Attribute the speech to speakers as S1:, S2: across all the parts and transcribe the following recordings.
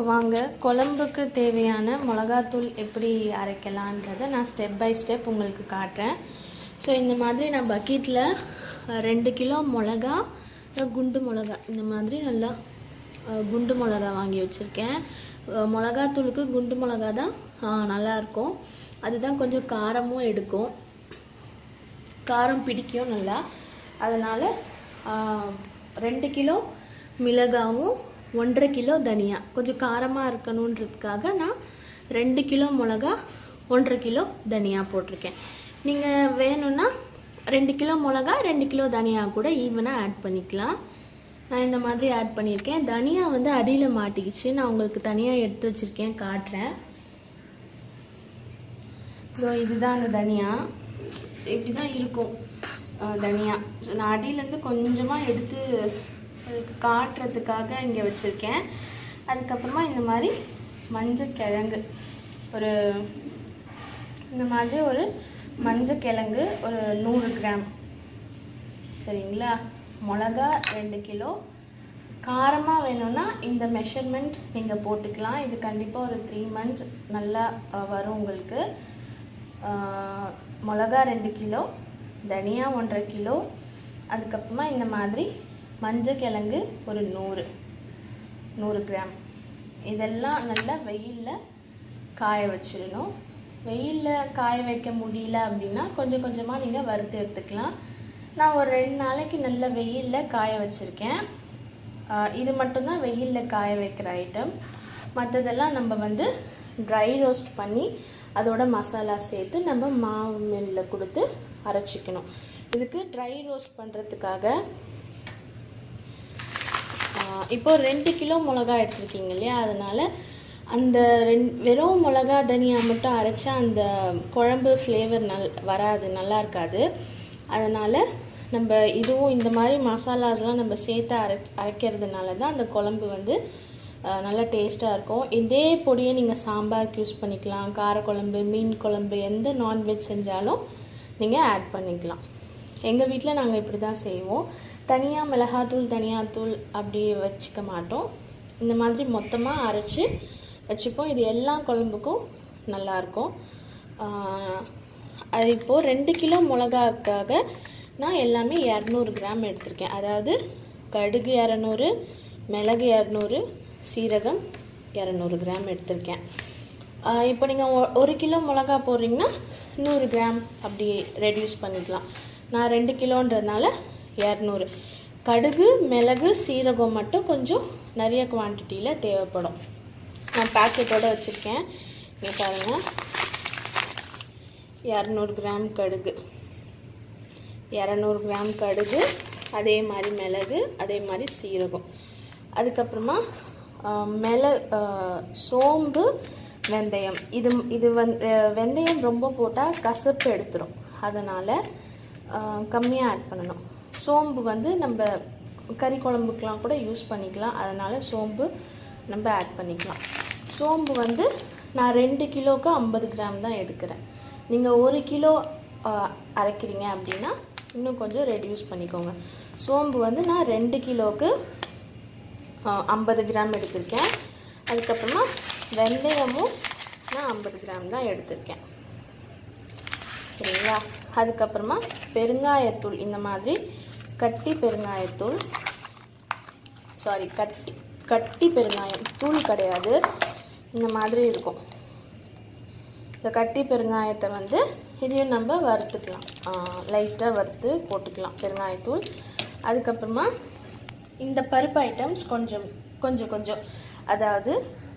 S1: வாங்க குழம்புக்கு தேவையான மிளகாத்தூள் எப்படி அரைக்கலான்றதை நான் ஸ்டெப் பை ஸ்டெப் உங்களுக்கு காட்டுறேன் ஸோ இந்த மாதிரி நான் பக்கெட்டில் ரெண்டு கிலோ மிளகா அஹ் குண்டு மிளகா இந்த மாதிரி நல்லா அஹ், குண்டு மிளகா வாங்கி வச்சுருக்கேன் மிளகாத்தூளுக்கு குண்டு மிளகா தான் அஹ், நல்லாயிருக்கும் அதுதான் கொஞ்சம் காரமும் எடுக்கும் காரம் பிடிக்கும் நல்லா அதனால் ரெண்டு கிலோ மிளகாவும் ஒன்றரை கிலோ தனியா கொஞ்சம் காரமாக இருக்கணுன்றதுக்காக நான் ரெண்டு கிலோ மிளகா ஒன்றரை கிலோ தனியா போட்டிருக்கேன் நீங்கள் வேணும்னா ரெண்டு கிலோ மிளகா ரெண்டு கிலோ தனியா கூட ஈவனாக ஆட் பண்ணிக்கலாம் நான் இந்த மாதிரி ஆட் பண்ணியிருக்கேன் தனியா வந்து அடியில் மாட்டிக்கிச்சு நான் உங்களுக்கு தனியாக எடுத்து வச்சுருக்கேன் காட்டுறேன் ஸோ இதுதான் அந்த தனியா இப்படி தான் இருக்கும் அஹ், தனியா ஸோ நான் அடியிலேருந்து கொஞ்சமாக எடுத்து அதுக்கு காட்டுறதுக்காக இங்கே வச்சுருக்கேன் அதுக்கப்புறமா இந்த மாதிரி மஞ்சள் கிழங்கு ஒரு இந்த மாதிரி ஒரு மஞ்சள் கிழங்கு ஒரு நூறு கிராம் சரிங்களா மிளகா ரெண்டு கிலோ காரமாக வேணும்னா இந்த மெஷர்மெண்ட் நீங்கள் போட்டுக்கலாம் இது கண்டிப்பாக ஒரு த்ரீ மந்த்ஸ் நல்லா அஹ், வரும் உங்களுக்கு அஹ், மிளகா ரெண்டு கிலோ தனியா ஒன்றரை கிலோ அதுக்கப்புறமா இந்த மாதிரி மஞ்சள் கிழங்கு ஒரு நூறு நூறு கிராம் இதெல்லாம் நல்லா வெயிலில் காய வச்சிடணும் வெயிலில் காய வைக்க முடியல அப்படின்னா கொஞ்சம் கொஞ்சமாக நீங்கள் வறுத்து எடுத்துக்கலாம் நான் ஒரு ரெண்டு நாளைக்கு நல்ல வெயிலில் காய வச்சுருக்கேன் ஆஹ் இது மட்டும்தான் வெயிலில் காய வைக்கிற ஐட்டம் மற்றதெல்லாம் நம்ம வந்து ட்ரை ரோஸ்ட் பண்ணி அதோட மசாலா சேர்த்து நம்ம மாவு மில்லில் கொடுத்து அரைச்சிக்கணும் இதுக்கு ட்ரை ரோஸ்ட் பண்ணுறதுக்காக ஆஹ் இப்போ ரெண்டு கிலோ மிளகா எடுத்திருக்கீங்க இல்லையா அதனால் அந்த ரெண் வெறும் மிளகா தனியா மட்டும் அரைச்சா அந்த குழம்பு ஃப்ளேவர் நல் வராது நல்லா இருக்காது அதனால் நம்ம இதுவும் இந்த மாதிரி மசாலாஸ்லாம் நம்ம சேர்த்து அரை அரைக்கிறதுனால தான் அந்த குழம்பு வந்து ஆஹ் நல்லா டேஸ்ட்டாக இருக்கும் இதே பொடியை நீங்கள் சாம்பாருக்கு யூஸ் பண்ணிக்கலாம் காரக்குழம்பு மீன் குழம்பு எந்த நான்வெஜ் செஞ்சாலும் நீங்கள் ஆட் பண்ணிக்கலாம் எங்கள் வீட்டில் நாங்கள் இப்படி தான் செய்வோம் தனியாக மிளகாத்தூள் தனியாத்தூள் அப்படி வச்சுக்க மாட்டோம் இந்த மாதிரி மொத்தமாக அரைச்சி வச்சுப்போம் இது எல்லா குழம்புக்கும் நல்லாயிருக்கும் ஆஹ் அது இப்போது ரெண்டு கிலோ மிளகாக்காக நான் எல்லாமே இரநூறு கிராம் எடுத்திருக்கேன் அதாவது கடுகு இரநூறு மிளகு இரநூறு சீரகம் இரநூறு கிராம் எடுத்திருக்கேன் ஆஹ் இப்போ நீங்கள் ஒரு கிலோ மிளகா போடுறீங்கன்னா நூறு கிராம் அப்படி ரெடியூஸ் பண்ணிக்கலாம் நான் ரெண்டு கிலோன்றதுனால இரநூறு கடுகு மிளகு சீரகம் மட்டும் கொஞ்சம் நிறைய குவான்டிட்டியில் தேவைப்படும் நான் பேக்கெட்டோடு வச்சுருக்கேன் இங்கே பாருங்கள் இரநூறு கிராம் கடுகு இரநூறு கிராம் கடுகு அதே மாதிரி மிளகு அதே மாதிரி சீரகம் அதுக்கப்புறமா ஆஹ், மிள ஆஹ், சோம்பு வெந்தயம் இது இது வந் அஹ், வெந்தயம் ரொம்ப போட்டால் கசப்பு எடுத்துரும் அதனால் கம்மியாக ஆட் பண்ணணும் சோம்பு வந்து நம்ம கறி குழம்புக்கெலாம் கூட யூஸ் பண்ணிக்கலாம் அதனால் சோம்பு நம்ம ஆட் பண்ணிக்கலாம் சோம்பு வந்து நான் ரெண்டு கிலோவுக்கு ஐம்பது கிராம் தான் எடுக்கிறேன் நீங்கள் ஒரு கிலோ ஆஹ், அரைக்கிறீங்க அப்படின்னா இன்னும் கொஞ்சம் ரெடியூஸ் பண்ணிக்கோங்க சோம்பு வந்து நான் ரெண்டு கிலோவுக்கு ஐம்பது கிராம் எடுத்திருக்கேன் அதுக்கப்புறமா வெந்தயமும் நான் ஐம்பது கிராம் தான் எடுத்திருக்கேன் சரிங்களா அதுக்கப்புறமா பெருங்காயத்தூள் இந்த மாதிரி கட்டி பெருங்காயத்தூள் சாரி கட்டி கட்டி பெருங்காயம் தூள் கிடையாது இந்த மாதிரி இருக்கும் இந்த கட்டி பெருங்காயத்தை வந்து இதையும் நம்ம வறுத்துக்கலாம் லைட்டாக வறுத்து போட்டுக்கலாம் பெருங்காயத்தூள் அதுக்கப்புறமா இந்த பருப்பு ஐட்டம்ஸ் கொஞ்சம் கொஞ்சம் கொஞ்சம் அதாவது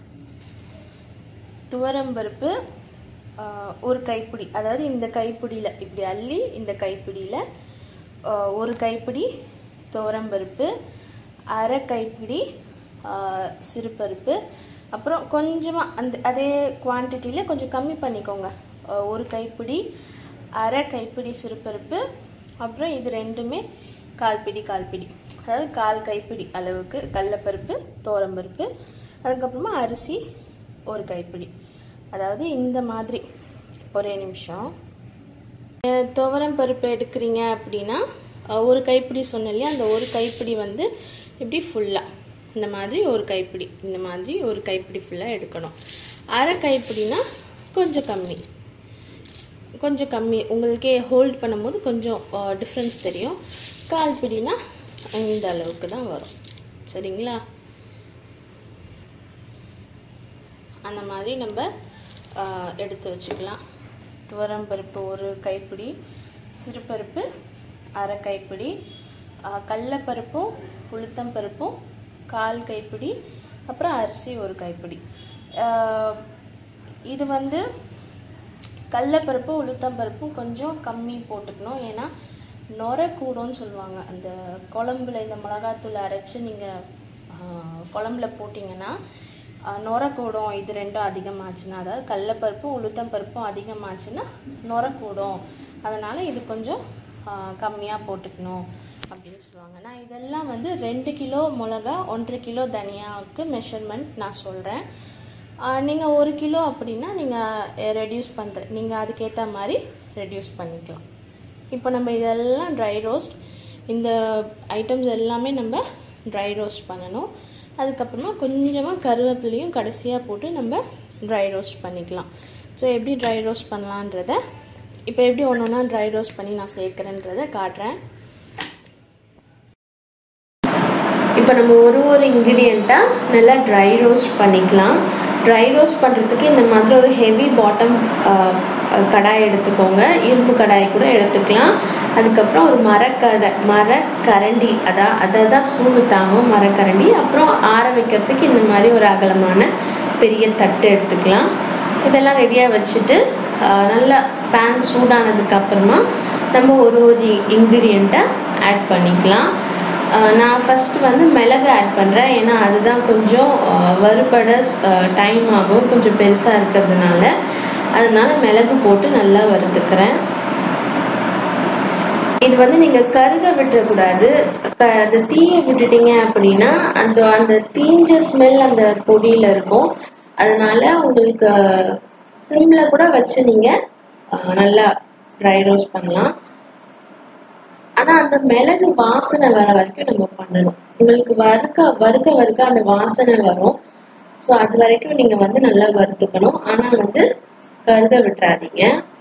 S1: துவரம்பருப்பு ஆஹ், ஒரு கைப்பிடி அதாவது இந்த கைப்பிடியில் இப்படி அள்ளி இந்த கைப்பிடியில் ஆஹ், ஒரு கைப்பிடி துவரம்பருப்பு அரை கைப்பிடி ஆஹ், சிறுபருப்பு அப்புறம் கொஞ்சமாக அந்த அதே குவான்டிட்டியில் கொஞ்சம் கம்மி பண்ணிக்கோங்க ஆஹ், ஒரு கைப்பிடி அரை கைப்பிடி சிறுபருப்பு அப்புறம் இது ரெண்டுமே கால் பிடி கால் பிடி அதாவது கால் கைப்பிடி அளவுக்கு கடலப்பருப்பு தோரம்பருப்பு அதுக்கப்புறமா அரிசி ஒரு கைப்பிடி அதாவது இந்த மாதிரி ஒரே நிமிஷம் அஹ் துவரம் பருப்பு எடுக்கிறீங்க அப்படின்னா அஹ் ஒரு கைப்பிடி சொன்னேன் இல்லையா அந்த ஒரு கைப்பிடி வந்து இப்படி ஃபுல்லாக இந்த மாதிரி ஒரு கைப்பிடி இந்த மாதிரி ஒரு கைப்பிடி ஃபுல்லாக எடுக்கணும் அரை கைப்பிடினா கொஞ்சம் கம்மி கொஞ்சம் கம்மி உங்களுக்கே ஹோல்ட் பண்ணும்போது கொஞ்சம் டிஃப்ரென்ஸ் தெரியும் கால் பிடினா இந்த அளவுக்கு தான் வரும் சரிங்களா அந்த மாதிரி நம்ம ஆஹ், எடுத்து வச்சுக்கலாம் துவரம் பருப்பு ஒரு கைப்பிடி சிறுபருப்பு அரை கைப்பிடி ஆஹ், கடலைப்பருப்பும் உளுத்தம் பருப்பும் கால் கைப்பிடி அப்புறம் அரிசி ஒரு கைப்பிடி ஆஹ், இது வந்து கடலைப்பருப்பு உளுத்தம்பருப்பும் கொஞ்சம் கம்மி போட்டுக்கணும் ஏன்னா நொர கூடும்னு சொல்லுவாங்க அந்த குழம்புல இந்த மிளகாத்தூள் அரைச்சி நீங்கள் குழம்புல போட்டிங்கன்னா ஆஹ், நொர கூடும் இது ரெண்டும் அதிகமாச்சுன்னா அதாவது கடலைப்பருப்பும் உளுத்தம்பருப்பும் அதிகமாச்சுன்னா நொர கூடும் அதனால் இது கொஞ்சம் கம்மியாக போட்டுக்கணும் அப்படின்னு சொல்லுவாங்க நான் இதெல்லாம் வந்து ரெண்டு கிலோ மிளகா ஒன்றரை கிலோ தனியாவுக்கு மெஷர்மெண்ட் நான் சொல்கிறேன் நீங்கள் ஒரு கிலோ அப்படின்னா நீங்கள் ரெடியூஸ் பண்ணுற நீங்கள் அதுக்கேற்ற மாதிரி ரெடியூஸ் பண்ணிக்கலாம் இப்போ நம்ம இதெல்லாம் ட்ரை ரோஸ்ட் இந்த ஐட்டம்ஸ் எல்லாமே நம்ம ட்ரை ரோஸ்ட் பண்ணணும் அதுக்கப்புறமா கொஞ்சமாக கருவேப்பிலையும் கடைசியாக போட்டு நம்ம ட்ரை ரோஸ்ட் பண்ணிக்கலாம் ஸோ எப்படி ட்ரை ரோஸ்ட் பண்ணலான்றத இப்போ எப்படி ஒன்று ஒன்றா ட்ரை ரோஸ்ட் பண்ணி நான் சேர்க்குறேன்றதை காட்டுறேன் இப்போ நம்ம ஒரு ஒரு இன்க்ரீடியண்ட்டாக நல்லா ட்ரை ரோஸ்ட் பண்ணிக்கலாம் ட்ரை ரோஸ்ட் பண்ணுறதுக்கு இந்த மாதிரி ஒரு ஹெவி பாட்டம் கடாய் எடுத்துக்கோங்க இரும்பு கடாய் கூட எடுத்துக்கலாம் அதுக்கப்புறம் ஒரு மரக்கடை மரக்கரண்டி அதான் அதை தான் சூடு தாங்கும் மரக்கரண்டி அப்புறம் ஆற வைக்கிறதுக்கு இந்த மாதிரி ஒரு அகலமான பெரிய தட்டு எடுத்துக்கலாம் இதெல்லாம் ரெடியாக வச்சுட்டு ஆஹ், நல்லா பேன் சூடானதுக்கு அப்புறமா நம்ம ஒரு ஒரு இன்க்ரீடியண்ட்டை ஆட் பண்ணிக்கலாம் ஆஹ் நான் ஃபஸ்ட்டு வந்து மிளகு ஆட் பண்ணுறேன் ஏன்னா அதுதான் கொஞ்சம் ஆஹ் வறுபட டைம் ஆகும் கொஞ்சம் பெருசாக இருக்கிறதுனால அதனால மிளகு போட்டு நல்லா வறுத்துக்கிறேன் இது வந்து நீங்கள் கருக விட்டுறக்கூடாது க அது தீய விட்டுட்டீங்க அப்படின்னா அந்த அந்த தீஞ்ச ஸ்மெல் அந்த பொடியில் இருக்கும் அதனால உங்களுக்கு சிம்மில் கூட வச்சு நீங்கள் நல்லா ட்ரை ரோஸ்ட் பண்ணலாம் ஆனா அந்த மிளகு வாசனை வர வரைக்கும் நம்ம பண்ணணும் உங்களுக்கு வறுக்க வறுக்க வறுக்க அந்த வாசனை வரும் ஸோ அது வரைக்கும் நீங்க வந்து நல்லா வறுத்துக்கணும் ஆனா வந்து கருத விட்டுறாதீங்க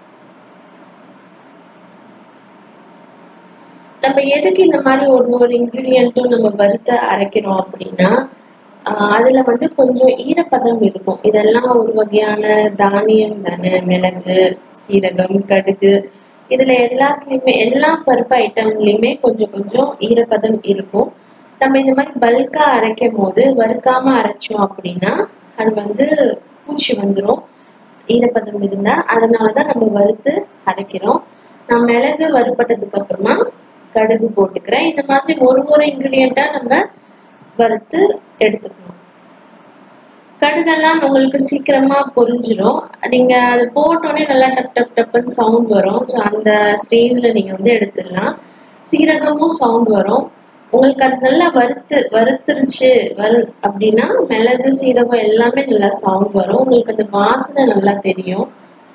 S1: நம்ம எதுக்கு இந்த மாதிரி ஒரு ஒரு இன்க்ரீடியண்ட்டும் நம்ம வறுத்து அரைக்கிறோம் அப்படின்னா ஆஹ் அதுல வந்து கொஞ்சம் ஈரப்பதம் இருக்கும் இதெல்லாம் ஒரு வகையான தானியம் தானே மிளகு சீரகம் கடுகு இதுல எல்லாத்துலயுமே எல்லா பருப்பு ஐட்டம்லயுமே கொஞ்சம் கொஞ்சம் ஈரப்பதம் இருக்கும் நம்ம இந்த மாதிரி பல்கா அரைக்கும் போது வறுக்காம அரைச்சோம் அப்படின்னா அது வந்து பூச்சி வந்துடும் ஈரப்பதம் இருந்தா அதனாலதான் நம்ம வறுத்து அரைக்கிறோம் நான் மிளகு வறுப்பட்டதுக்கு அப்புறமா கடுகு போட்டுக்கிறேன் இந்த மாதிரி ஒரு ஒரு இன்க்ரீடியண்டா நம்ம வறுத்து எடுத்துக்கணும் கடுகெல்லாம் உங்களுக்கு சீக்கிரமா பொரிஞ்சிடும் நீங்க அது போட்டோடனே நல்லா டப் டப் டப்னு சவுண்ட் வரும் ஸோ அந்த ஸ்டேஜ்ல நீங்க வந்து எடுத்துடலாம் சீரகமும் சவுண்ட் வரும் உங்களுக்கு அது நல்லா வறுத்து வறுத்துருச்சு வறு அப்படின்னா மிளகு சீரகம் எல்லாமே நல்லா சவுண்ட் வரும் உங்களுக்கு அந்த வாசனை நல்லா தெரியும்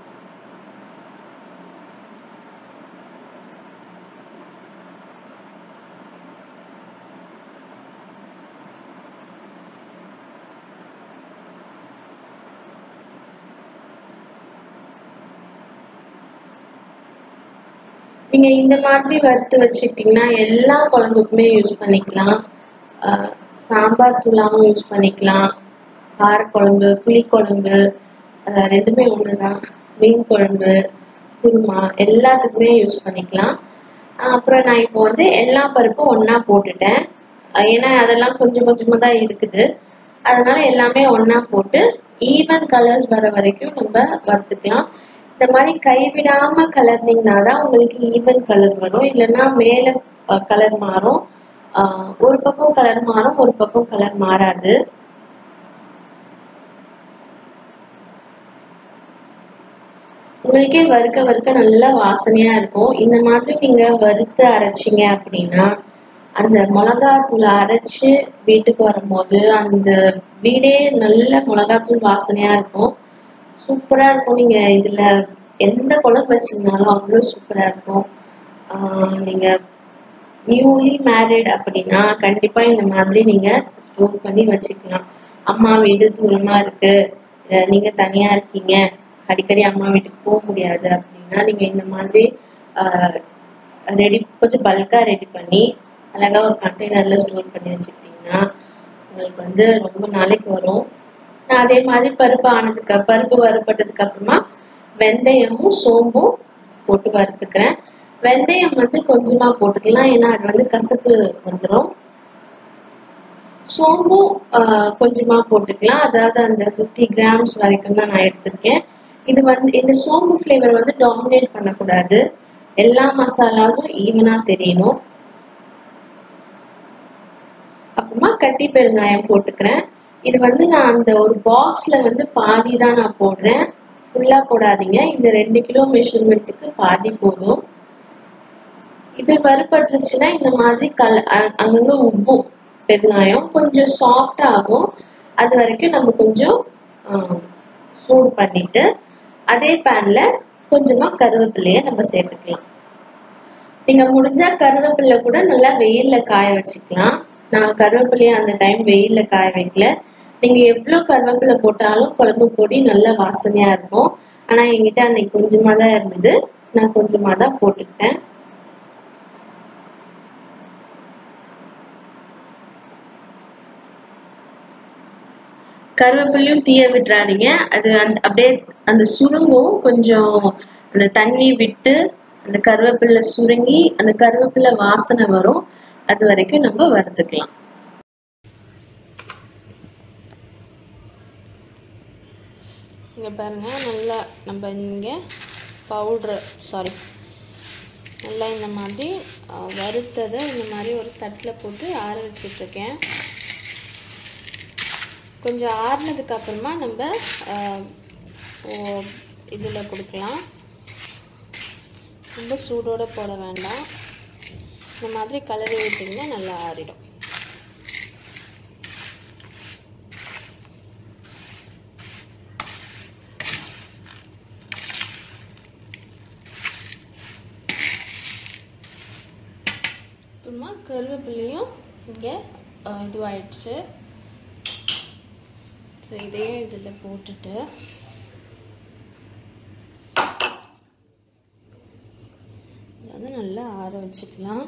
S1: நீங்க இந்த மாதிரி வறுத்து வச்சுக்கிட்டீங்கன்னா எல்லா குழம்புக்குமே யூஸ் பண்ணிக்கலாம் ஆஹ் சாம்பார் தூளாவும் யூஸ் பண்ணிக்கலாம் காரக்குழம்பு புளிக்குழம்பு ஆஹ் ரெண்டுமே ஒண்ணுதான் மீன் குழம்பு குருமா எல்லாத்துக்குமே யூஸ் பண்ணிக்கலாம் ஆஹ் அப்புறம் நான் இப்போ வந்து எல்லா பருப்பும் ஒண்ணா போட்டுட்டேன் ஆஹ் ஏன்னா அதெல்லாம் கொஞ்சம் கொஞ்சமா தான் இருக்குது அதனால எல்லாமே ஒண்ணா போட்டு ஈவன் கலர்ஸ் வர வரைக்கும் நம்ம வறுத்துக்கலாம் இந்த மாதிரி கைவிடாம கலர்னீங்கன்னா தான் உங்களுக்கு ஈவன் கலர் வரும் இல்லைன்னா மேல கலர் மாறும் ஆஹ் ஒரு பக்கம் கலர் மாறும் ஒரு பக்கம் கலர் மாறாது உங்களுக்கே வறுக்க வறுக்க நல்லா வாசனையா இருக்கும் இந்த மாதிரி நீங்க வறுத்து அரைச்சீங்க அப்படின்னா அந்த மிளகாத்தூள் அரைச்சு வீட்டுக்கு வரும்போது அந்த வீடே நல்ல மிளகாத்தூள் வாசனையா இருக்கும் சூப்பரா இருக்கும் நீங்க இதுல எந்த குழம்பு வச்சீங்கனாலும் அவ்வளவு சூப்பரா இருக்கும் ஆஹ் நீங்க நியூலி மேரிட் அப்படின்னா கண்டிப்பா இந்த மாதிரி நீங்க ஸ்டோர் பண்ணி வச்சுக்கலாம் அம்மா வீடு தூரமா இருக்கு அஹ் நீங்க தனியா இருக்கீங்க அடிக்கடி அம்மா வீட்டுக்கு போக முடியாது அப்படின்னா நீங்க இந்த மாதிரி ரெடி கொஞ்சம் பல்கா ரெடி பண்ணி அழகா ஒரு கண்டெய்னர்ல ஸ்டோர் பண்ணி வச்சுக்கிட்டீங்கன்னா உங்களுக்கு வந்து ரொம்ப நாளைக்கு வரும் நான் அதே மாதிரி பருப்பு ஆனதுக்கு பருப்பு வறுபட்டதுக்கு அப்புறமா வெந்தயமும் சோம்பும் போட்டு வறுத்துக்கிறேன் வெந்தயம் வந்து கொஞ்சமா போட்டுக்கலாம் ஏன்னா அது வந்து கசப்பு வந்துடும் சோம்பும் ஆஹ், கொஞ்சமா போட்டுக்கலாம் அதாவது அந்த ஃபிஃப்டி கிராம்ஸ் வரைக்கும் தான் நான் எடுத்திருக்கேன் இது வந்து இந்த சோம்பு ஃப்ளேவர் வந்து டாமினேட் பண்ணக்கூடாது எல்லா மசாலாஸும் ஈவனா தெரியணும் அப்புறமா கட்டி பெருங்காயம் போட்டுக்கிறேன் இது வந்து நான் அந்த ஒரு பாக்ஸ்ல வந்து பாதி தான் நான் போடுறேன் ஃபுல்லா போடாதீங்க இந்த ரெண்டு கிலோ மெஷர்மெண்ட்டுக்கு பாதி போதும் இது வறுபட்டுருச்சுன்னா இந்த மாதிரி கல அ- அங்கங்க உப்பும் பெருங்காயம் கொஞ்சம் சாஃப்ட் ஆகும் அது வரைக்கும் நம்ம கொஞ்சம் ஆஹ், சூடு பண்ணிட்டு அதே பேன்ல கொஞ்சமா கருவேப்பிலைய நம்ம சேர்த்துக்கலாம் நீங்க முடிஞ்சா கருவேப்பிலை கூட நல்லா வெயில்ல காய வச்சுக்கலாம் நான் கருவேப்பிலைய அந்த டைம் வெயில்ல காய வைக்கல நீங்க எவ்வளவு கருவேப்பிலை போட்டாலும் குழம்பு பொடி நல்ல வாசனையா இருக்கும் ஆனா என்கிட்ட அன்னைக்கு கொஞ்சமா தான் இருந்தது நான் கொஞ்சமா தான் போட்டுக்கிட்டேன் கருவேப்பிலையும் தீய விட்டுறாதீங்க அது அந்த அப்படியே அந்த சுருங்கும் கொஞ்சம் அந்த தண்ணி விட்டு அந்த கருவேப்பிலை சுருங்கி அந்த கருவேப்பிலை வாசனை வரும் அது வரைக்கும் நம்ம வறுத்துக்கலாம் இங்கே பாருங்க நல்லா நம்ம இங்கே பவுட்ரு சாரி நல்லா இந்த மாதிரி அஹ், வறுத்ததை இந்த மாதிரி ஒரு தட்டில் போட்டு ஆற வச்சிட்ருக்கேன் கொஞ்சம் ஆறுனதுக்கு அப்புறமா நம்ம இதில் கொடுக்கலாம் ரொம்ப சூடோட போட வேண்டாம் இந்த மாதிரி கலரி விட்டிங்கன்னா நல்லா ஆறிடும் அப்புறமா கருவேப்பிலையும் இங்கே இதுவாயிடுச்சு ஸோ இதையும் இதில் போட்டுட்டு இதை வந்து நல்லா ஆற வச்சுக்கலாம்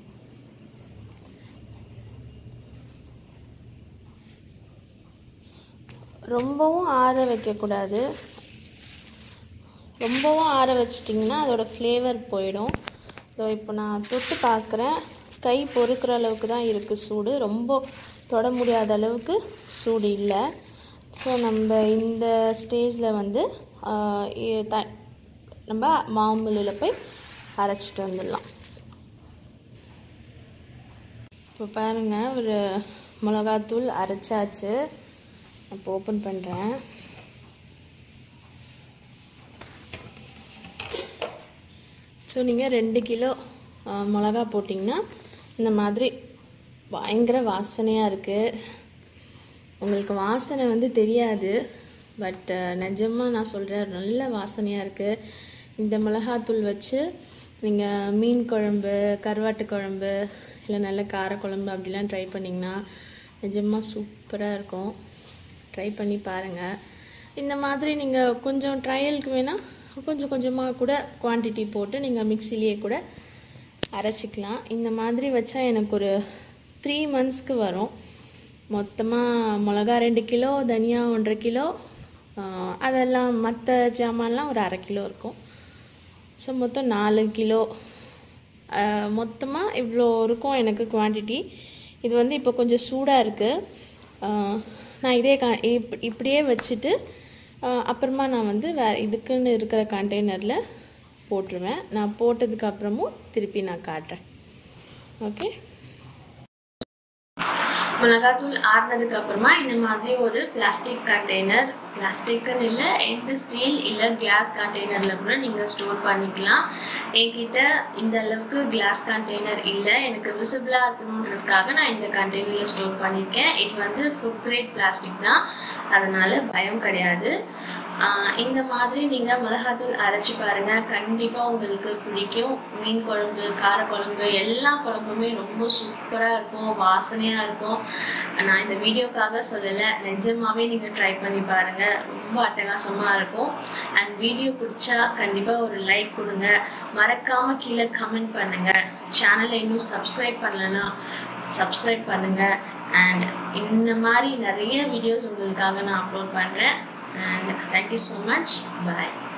S1: ரொம்பவும் ஆற வைக்கக்கூடாது ரொம்பவும் ஆற வச்சிட்டிங்கன்னா அதோட ஃப்ளேவர் போயிடும் ஸோ இப்போ நான் தொட்டு பார்க்குறேன் கை பொறுக்கிற அளவுக்கு தான் இருக்குது சூடு ரொம்ப தொட முடியாத அளவுக்கு சூடு இல்லை ஸோ நம்ம இந்த ஸ்டேஜில் வந்து ஆஹ், இ- த நம்ம மாம்புளில் போய் அரைச்சிட்டு வந்துடலாம் இப்போ பாருங்கள் ஒரு மிளகாத்தூள் அரைச்சாச்சு இப்போ ஓப்பன் பண்ணுறேன் ஸோ நீங்கள் ரெண்டு கிலோ ஆ, மிளகா போட்டிங்கன்னா இந்த மாதிரி பயங்கர வாசனையாக இருக்குது உங்களுக்கு வாசனை வந்து தெரியாது பட் நிஜமாக நான் சொல்கிறேன் நல்ல வாசனையாக இருக்குது இந்த மிளகாத்தூள் வச்சு நீங்கள் மீன் குழம்பு கருவாட்டு குழம்பு இல்லை நல்ல காரக்குழம்பு அப்படிலாம் ட்ரை பண்ணிங்கன்னா நிஜமாக சூப்பராக இருக்கும் ட்ரை பண்ணி பாருங்கள் இந்த மாதிரி நீங்கள் கொஞ்சம் ட்ரையலுக்கு வேணால் கொஞ்சம் கொஞ்சமாக கூட குவான்டிட்டி போட்டு நீங்கள் மிக்சிலேயே கூட அரைச்சிக்கலாம் இந்த மாதிரி வச்சா எனக்கு ஒரு த்ரீ மந்த்ஸ்க்கு வரும் மொத்தமாக மிளகா ரெண்டு கிலோ தனியா ஒன்றரை கிலோ ஆஹ் அதெல்லாம் மற்ற ஜாமான்லாம் ஒரு அரை கிலோ இருக்கும் ஸோ மொத்தம் நாலு கிலோ மொத்தமாக இவ்வளோ இருக்கும் எனக்கு குவான்டிட்டி இது வந்து இப்போ கொஞ்சம் சூடாக இருக்குது நான் இதே கா இப் இப்படியே வச்சுட்டு ஆஹ் அப்புறமா நான் வந்து வே இதுக்குன்னு இருக்கிற கண்டெய்னரில் போட்டுருவேன் நான் போட்டதுக்கு அப்புறமும் திருப்பி நான் காட்டுறேன் ஓகே மிளகாத்தூள் ஆறுனதுக்கு அப்புறமா இந்த மாதிரி ஒரு பிளாஸ்டிக் கண்டெய்னர் பிளாஸ்டிக்னு இல்லை எந்த ஸ்டீல் இல்லை கிளாஸ் கண்டெய்னரில் கூட நீங்கள் ஸ்டோர் பண்ணிக்கலாம் என்கிட்ட இந்த அளவுக்கு கிளாஸ் கண்டெய்னர் இல்லை எனக்கு விசிபிளாக இருக்கணுன்றதுக்காக நான் இந்த கண்டெய்னரில் ஸ்டோர் பண்ணியிருக்கேன் இது வந்து ஃபுட் கிரேட் பிளாஸ்டிக் தான் அதனால பயம் கிடையாது ஆஹ் இந்த மாதிரி நீங்கள் மிளகாத்தூள் அரைச்சி பாருங்கள் கண்டிப்பாக உங்களுக்கு பிடிக்கும் மீன் குழம்பு காரக்குழம்பு எல்லா குழம்புமே ரொம்ப சூப்பராக இருக்கும் வாசனையாக இருக்கும் நான் இந்த வீடியோக்காக சொல்லலை நிஜமாவே நீங்கள் ட்ரை பண்ணி பாருங்கள் ரொம்ப அட்டகாசமாக இருக்கும் அண்ட் வீடியோ பிடிச்சா கண்டிப்பாக ஒரு லைக் கொடுங்க மறக்காமல் கீழே கமெண்ட் பண்ணுங்கள் சேனலை இன்னும் சப்ஸ்கிரைப் பண்ணலைன்னா சப்ஸ்கிரைப் பண்ணுங்கள் அண்ட் இந்த மாதிரி நிறைய வீடியோஸ் உங்களுக்காக நான் அப்லோட் பண்ணுறேன் and thank you so much bye